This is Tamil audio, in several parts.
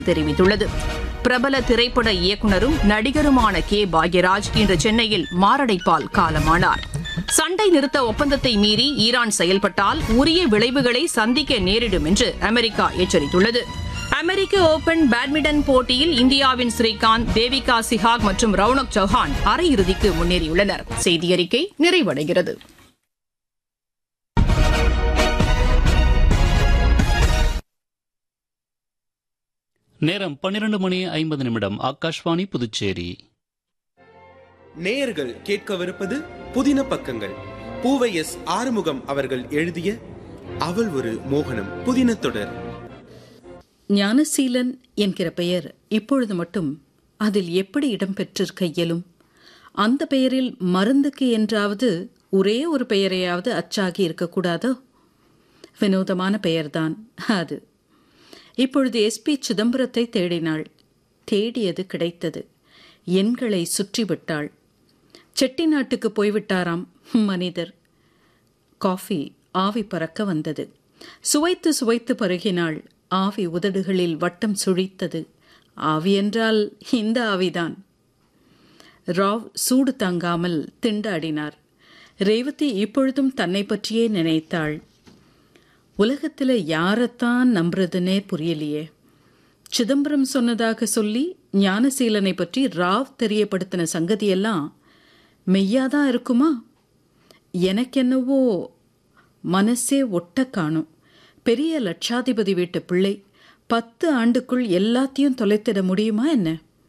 தெரிவித்துள்ளது பிரபல திரைப்பட இயக்குனரும் நடிகருமான கே பாக்யராஜ் இன்று சென்னையில் மாரடைப்பால் காலமானார் சண்டை நிறுத்த ஒப்பந்தத்தை மீறி ஈரான் செயல்பட்டால் உரிய விளைவுகளை சந்திக்க நேரிடும் என்று அமெரிக்கா எச்சரித்துள்ளது அமெரிக்க ஓபன் பேட்மிண்டன் போட்டியில் இந்தியாவின் ஸ்ரீகாந்த் தேவிகா சிஹாக் மற்றும் ரவுனக் சௌஹான் அரையிறுதிக்கு முன்னேறியுள்ளனர் செய்தியறிக்கை நிறைவடைகிறது நேரம் பன்னிரண்டு மணி ஐம்பது நிமிடம் ஆகாஷ்வாணி புதுச்சேரி நேயர்கள் கேட்கவிருப்பது புதின பக்கங்கள் பூவை எஸ் ஆறுமுகம் அவர்கள் எழுதிய அவள் ஒரு மோகனம் புதின தொடர் ஞானசீலன் என்கிற பெயர் இப்பொழுது மட்டும் அதில் எப்படி இடம்பெற்றிருக்க இயலும் அந்த பெயரில் மருந்துக்கு என்றாவது ஒரே ஒரு பெயரையாவது அச்சாகி இருக்கக்கூடாதோ வினோதமான பெயர்தான் அது இப்பொழுது எஸ்பி சிதம்பரத்தை தேடினாள் தேடியது கிடைத்தது எண்களை சுற்றிவிட்டாள் செட்டிநாட்டுக்கு போய்விட்டாராம் மனிதர் காஃபி ஆவி பறக்க வந்தது சுவைத்து சுவைத்து பருகினாள் ஆவி உதடுகளில் வட்டம் சுழித்தது ஆவி என்றால் இந்த ஆவிதான் ராவ் சூடு தாங்காமல் திண்டாடினார் ரேவதி இப்பொழுதும் தன்னை பற்றியே நினைத்தாள் உலகத்தில் யாரைத்தான் நம்புறதுன்னே புரியலையே சிதம்பரம் சொன்னதாக சொல்லி ஞானசீலனை பற்றி ராவ் தெரியப்படுத்தின சங்கதியெல்லாம் மெய்யாதான் இருக்குமா எனக்கென்னவோ மனசே ஒட்ட காணும் பெரிய லட்சாதிபதி வீட்டு பிள்ளை பத்து ஆண்டுக்குள் எல்லாத்தையும் தொலைத்திட முடியுமா என்ன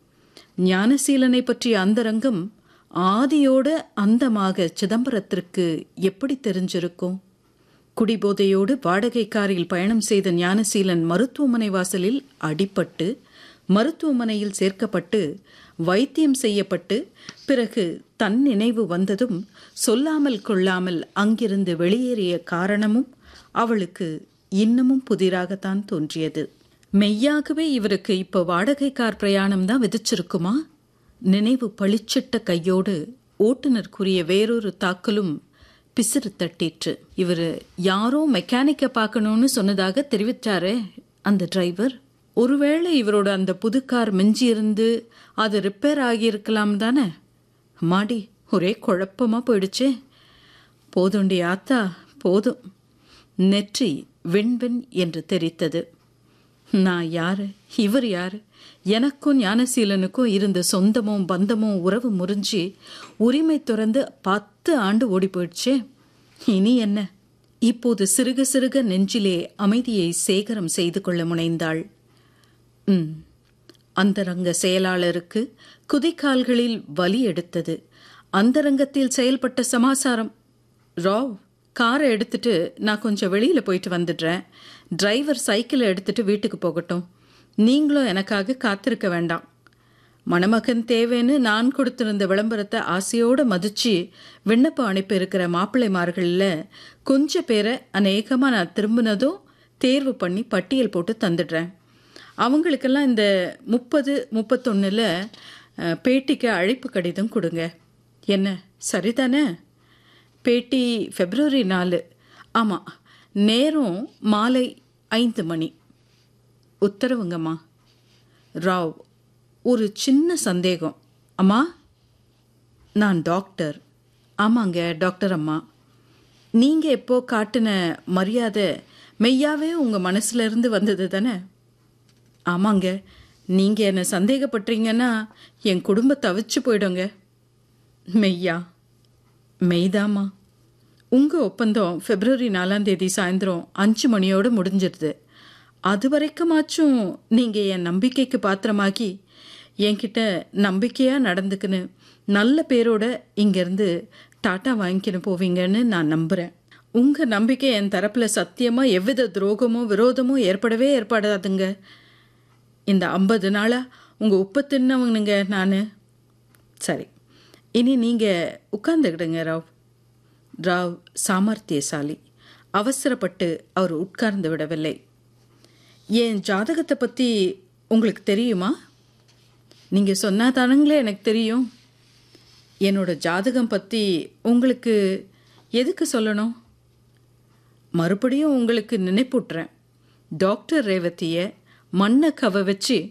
ஞானசீலனை பற்றிய அந்தரங்கம் ஆதியோட அந்தமாக சிதம்பரத்திற்கு எப்படி தெரிஞ்சிருக்கும் குடிபோதையோடு வாடகை காரில் பயணம் செய்த ஞானசீலன் மருத்துவமனை வாசலில் அடிபட்டு மருத்துவமனையில் சேர்க்கப்பட்டு வைத்தியம் செய்யப்பட்டு பிறகு தன் நினைவு வந்ததும் சொல்லாமல் கொள்ளாமல் அங்கிருந்து வெளியேறிய காரணமும் அவளுக்கு இன்னமும் புதிராகத்தான் தோன்றியது மெய்யாகவே இவருக்கு இப்போ வாடகை கார் பிரயாணம் தான் விதிச்சிருக்குமா நினைவு பளிச்சிட்ட கையோடு ஓட்டுநருக்குரிய வேறொரு தாக்கலும் பிசிறு தட்டிற்று இவர் யாரோ மெக்கானிக்கை பார்க்கணும்னு சொன்னதாக தெரிவித்தாரே அந்த டிரைவர் ஒருவேளை இவரோட அந்த புது கார் மிஞ்சி இருந்து அது ரிப்பேர் ஆகியிருக்கலாம் தானே மாடி ஒரே குழப்பமா போயிடுச்சே போதுண்டி ஆத்தா போதும் நெற்றி வெண்வெண் என்று தெரித்தது நான் யாரு இவர் யாரு எனக்கும் ஞானசீலனுக்கும் இருந்த சொந்தமும் பந்தமும் உறவு முறிஞ்சி உரிமை துறந்து பத்து ஆண்டு ஓடி போயிடுச்சே இனி என்ன இப்போது சிறுக சிறுக நெஞ்சிலே அமைதியை சேகரம் செய்து கொள்ள முனைந்தாள் ம் அந்தரங்க செயலாளருக்கு குதிக்கால்களில் வலி எடுத்தது அந்தரங்கத்தில் செயல்பட்ட சமாசாரம் ராவ் காரை எடுத்துட்டு நான் கொஞ்சம் வெளியில் போயிட்டு வந்துடுறேன் டிரைவர் சைக்கிளை எடுத்துட்டு வீட்டுக்கு போகட்டும் நீங்களும் எனக்காக காத்திருக்க வேண்டாம் மணமகன் தேவைன்னு நான் கொடுத்திருந்த விளம்பரத்தை ஆசையோடு மதிச்சு விண்ணப்பம் அனுப்பியிருக்கிற மாப்பிள்ளைமார்களில் கொஞ்சம் பேரை அநேகமாக நான் திரும்பினதும் தேர்வு பண்ணி பட்டியல் போட்டு தந்துடுறேன் அவங்களுக்கெல்லாம் இந்த முப்பது முப்பத்தொன்னில் பேட்டிக்கு அழைப்பு கடிதம் கொடுங்க என்ன சரிதானே பேட்டி ஃபெப்ரவரி நாலு ஆமாம் நேரம் மாலை ஐந்து மணி உத்தரவுங்கம்மா ராவ் ஒரு சின்ன சந்தேகம் அம்மா நான் டாக்டர் ஆமாங்க டாக்டர் அம்மா நீங்கள் எப்போ காட்டின மரியாதை மெய்யாவே உங்கள் மனசுல இருந்து வந்தது தானே ஆமாங்க நீங்கள் என்னை சந்தேகப்படுறீங்கன்னா என் குடும்பம் தவிச்சு போயிடுங்க மெய்யா மெய்தாம்மா உங்கள் ஒப்பந்தம் பிப்ரவரி நாலாம் தேதி சாயந்தரம் அஞ்சு மணியோடு முடிஞ்சிருது அது வரைக்குமாச்சும் நீங்கள் என் நம்பிக்கைக்கு பாத்திரமாகி என்கிட்ட நம்பிக்கையாக நடந்துக்குன்னு நல்ல பேரோட இங்கேருந்து டாட்டா வாங்கிக்கின்னு போவீங்கன்னு நான் நம்புகிறேன் உங்கள் நம்பிக்கை என் தரப்பில் சத்தியமாக எவ்வித துரோகமோ விரோதமோ ஏற்படவே ஏற்படாதுங்க இந்த ஐம்பது நாளாக உங்கள் உப்பு தின்னவனுங்க நான் சரி இனி நீங்கள் உட்கார்ந்துக்கிடுங்க ராவ் ராவ் சாமர்த்தியசாலி அவசரப்பட்டு அவர் உட்கார்ந்து விடவில்லை என் ஜாதகத்தை பற்றி உங்களுக்கு தெரியுமா நீங்கள் சொன்னா தானுங்களே எனக்கு தெரியும் என்னோட ஜாதகம் பற்றி உங்களுக்கு எதுக்கு சொல்லணும் மறுபடியும் உங்களுக்கு நினைப்பூட்டுறேன் டாக்டர் ரேவதியை மண்ணை கவ வச்சு